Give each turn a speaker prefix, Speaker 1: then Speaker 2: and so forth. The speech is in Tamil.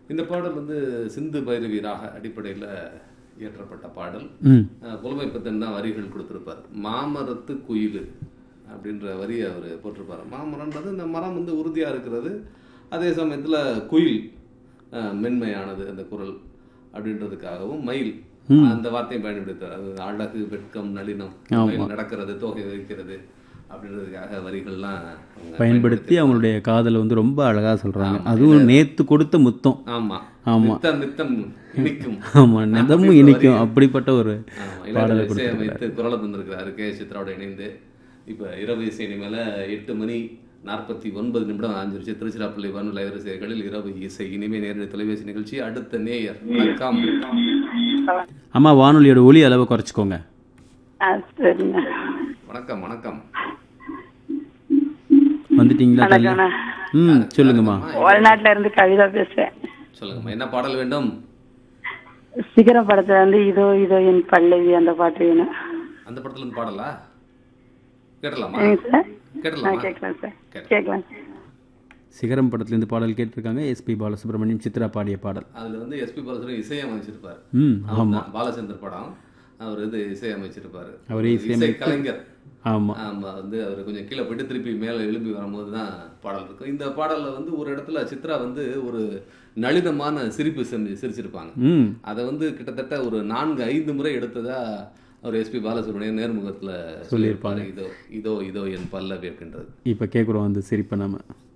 Speaker 1: இந்த பாடல் வந்து சிந்து பைரவி ராக அடிப்படையில் இயற்றப்பட்ட பாடல்
Speaker 2: ம்
Speaker 1: அஹ், புலமைப்பித்தன் தான் வரிகள் கொடுத்துருப்பார் மாமரத்து குயில் அப்படின்ற வரியை அவர் போட்டிருப்பார் மாமரம்ன்றது இந்த மரம் வந்து உறுதியாக இருக்கிறது அதே சமயத்தில் குயில் அஹ், மென்மையானது அந்த குரல் அப்படின்றதுக்காகவும் மயில் அந்த வார்த்தையும் பயன்படுத்தார் அது அழகு வெட்கம் நளினம் மயில் நடக்கிறது தோகை வைக்கிறது அப்படின்றதுக்காக வரிகள்லாம் அவங்க
Speaker 2: பயன்படுத்தி அவங்களுடைய காதலை வந்து ரொம்ப அழகா சொல்றாங்க அதுவும் நேத்து கொடுத்த முத்தம்
Speaker 1: ஆமா
Speaker 2: ஆமா.
Speaker 1: நித்தம் நித்தம் இனிக்கும்
Speaker 2: ஆமா நிதமும் இனிக்கும் அப்படிப்பட்ட ஒரு
Speaker 1: ஆமா, இளையராஜா இசையமைத்து குரலை தந்திருக்கிறாரு கே சித்ராவோட இணைந்து இப்போ இரவு இசை இனிமேல எட்டு மணி நாற்பத்தி ஒன்பது நிமிடம் ஆஞ்சிருச்சு திருச்சிராப்பள்ளி வானொலி அலைவரிசைகளில் இரவு இசை இனிமே நேரடி தொலைபேசி நிகழ்ச்சி அடுத்த நேயர் வணக்கம்
Speaker 2: அம்மா வானொலியோட ஒலி அளவை குறைச்சிக்கோங்க
Speaker 3: ஆ சரிங்க
Speaker 1: வணக்கம் வணக்கம்
Speaker 2: வந்துட்டீங்களா தள்ளி?
Speaker 3: வணக்கண்ணா
Speaker 2: ம் சொல்லுங்கம்மா
Speaker 3: வெளிநாட்டுல இருந்து கவிதா பேசுறேன்
Speaker 1: சொல்லுங்கம்மா என்ன பாடல் வேண்டும்
Speaker 3: சிகரம் படத்துல வந்து இதோ இதோ என் பல்லவி அந்த பாட்டு வேணும்
Speaker 1: அந்த படத்துல இருந்து பாடலா கேட்டலாமா
Speaker 3: ஏங்க சார் ஆ
Speaker 1: கேட்டலாமா
Speaker 3: கேட்கலாம் சார்
Speaker 1: கேட்கலாம்.
Speaker 3: கேட்கலாம்
Speaker 2: சிகரம் படத்துலேருந்து பாடல் கேட்டிருக்காங்க எஸ்பி பாலசுப்ரமணியம் சித்ரா பாடிய பாடல்
Speaker 1: அதுல வந்து எஸ்பி பாலசுரன் இசையமைச்சிருப்பார்
Speaker 2: ம்
Speaker 1: ஆமா பாலச்சந்தர் படம் அவர் இது இசையமைச்சிருப்பாரு
Speaker 2: அவரே
Speaker 1: இசை கலைஞர்
Speaker 2: ஆமா
Speaker 1: ஆமா வந்து அவர் கொஞ்சம் கீழே போயிட்டு திருப்பி மேலே எழும்பி வரும்போது தான் பாடல் இருக்கும் இந்த பாடல்ல வந்து ஒரு இடத்துல சித்ரா வந்து ஒரு நளினமான சிரிப்பு செஞ்சு சிரிச்சிருப்பாங்க
Speaker 2: ம்
Speaker 1: அதை வந்து கிட்டத்தட்ட ஒரு நான்கு ஐந்து முறை எடுத்ததா அவர் எஸ்பி பாலசுப்ரமணியன் நேர்முகத்துல சொல்லியிருப்பாரு இதோ இதோ இதோ என் பல்லவி அப்படின்றது
Speaker 2: இப்போ கேட்குறோம் அந்த சிரிப்பை நாம